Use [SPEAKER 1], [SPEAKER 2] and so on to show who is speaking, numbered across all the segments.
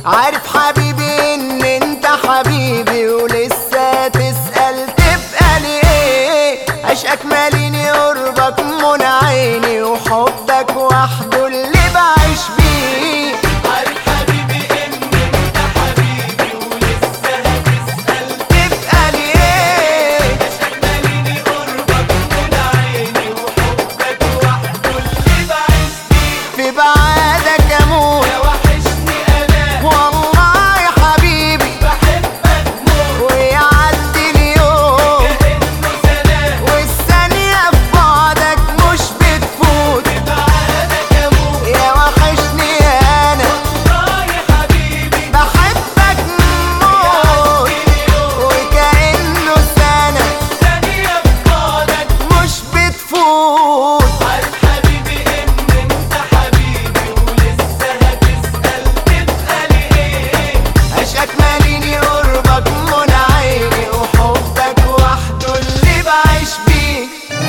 [SPEAKER 1] عارف حبيبي ان انت حبيبي ولسه تسأل تبقى ليه عشقك ماليني قربك من عيني وحبك وحده اللي بعيش بيه
[SPEAKER 2] عارف حبيبي ان انت حبيبي ولسه هتسأل
[SPEAKER 1] تبقى ليه
[SPEAKER 2] عشان ماليني قربك من عيني وحبك وحده اللي بعيش بيه
[SPEAKER 1] في بعادك اموت
[SPEAKER 2] يا وحشني انا
[SPEAKER 1] والله يا حبيبي
[SPEAKER 2] بحبك موت
[SPEAKER 1] ويعدي اليوم
[SPEAKER 2] كأنه سلام
[SPEAKER 1] والثانية في بعدك مش بتفوت
[SPEAKER 2] بعدك اموت
[SPEAKER 1] يا وحشني انا
[SPEAKER 2] والله يا حبيبي
[SPEAKER 1] بحبك موت وكأنه سنة
[SPEAKER 2] ثانية في بعدك
[SPEAKER 1] مش بتفوت
[SPEAKER 2] عارف حبيبي ان انت حبيبي ولسه هتسأل تبقى ليه
[SPEAKER 1] عشقك ماليني قربك من عيني وحبك وحده اللي بعيش بيه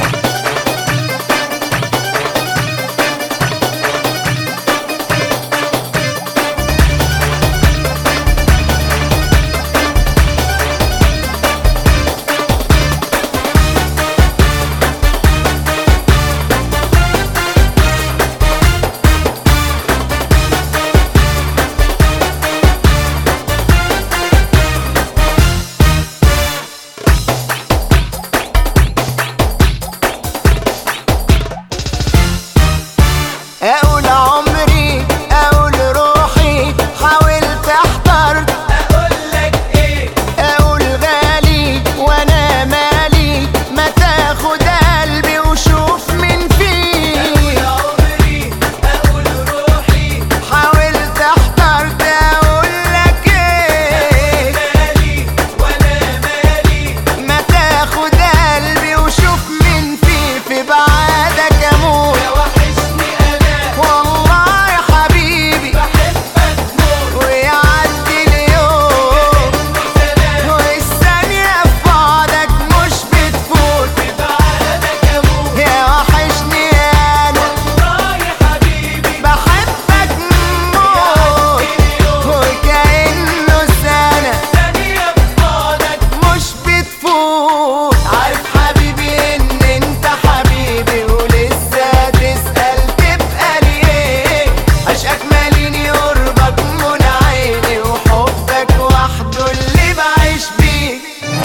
[SPEAKER 1] اقول عمري اقول روحي حاولت احترت
[SPEAKER 2] اقول لك ايه
[SPEAKER 1] اقول غالي وانا مالي ما تاخد قلبي وشوف من فيه
[SPEAKER 2] يا عمري اقول روحي
[SPEAKER 1] حاولت احترت اقول لك ايه
[SPEAKER 2] مالي وانا مالي
[SPEAKER 1] ما تاخد قلبي وشوف من فيه في بعادك اموت
[SPEAKER 2] يا وحشني انا
[SPEAKER 1] والله يا حبيبي
[SPEAKER 2] بحبك موت
[SPEAKER 1] ويعدي اليوم
[SPEAKER 2] سلام
[SPEAKER 1] والثانية في بعدك مش بتفوت
[SPEAKER 2] بعدك اموت
[SPEAKER 1] يا وحشني انا
[SPEAKER 2] والله يا حبيبي
[SPEAKER 1] بحبك موت وكأنه سنة
[SPEAKER 2] ثانية في بعدك
[SPEAKER 1] مش بتفوت عارف حبيبي ان انت حبيبي ولسه تسأل تبقى ليه عشقك ماليني قربك من عيني وحبك وحده اللي بعيش بيه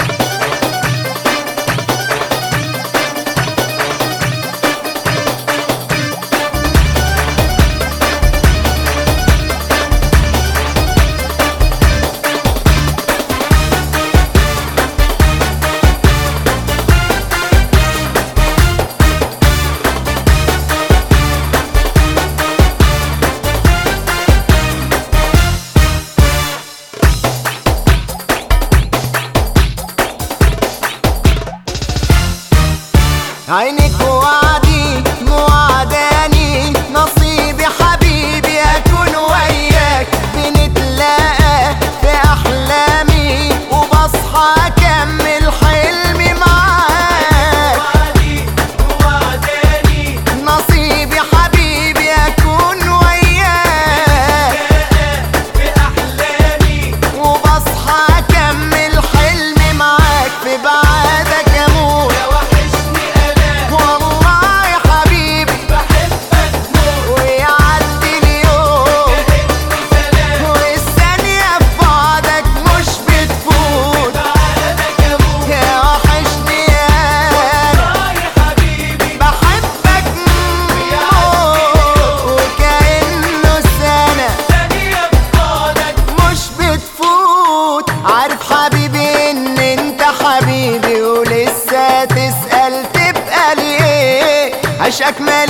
[SPEAKER 1] عينك وعدي موعداني نصيبي حبيبي اكون وياك بنتلاقى في احلامي وبصحى اكمل حلمي معاك
[SPEAKER 2] وعدي وعداني
[SPEAKER 1] نصيبي حبيبي اكون وياك
[SPEAKER 2] في احلامي
[SPEAKER 1] وبصحى اكمل حلمي معاك في بعادك اموت
[SPEAKER 2] يا وحشني انا
[SPEAKER 1] والله يا حبيبي
[SPEAKER 2] بحبك موت
[SPEAKER 1] ويعدي اليوم
[SPEAKER 2] كأنه سلام
[SPEAKER 1] والثانية في بعدك مش بتفوت
[SPEAKER 2] بعدك اموت
[SPEAKER 1] يا وحشني انا
[SPEAKER 2] والله يا حبيبي
[SPEAKER 1] بحبك موت وكأنه سنة
[SPEAKER 2] ثانية في بعدك
[SPEAKER 1] مش بتفوت عارف حبيبي ان انت حبيبي ولسه تسأل تبقى ليه عشقك ما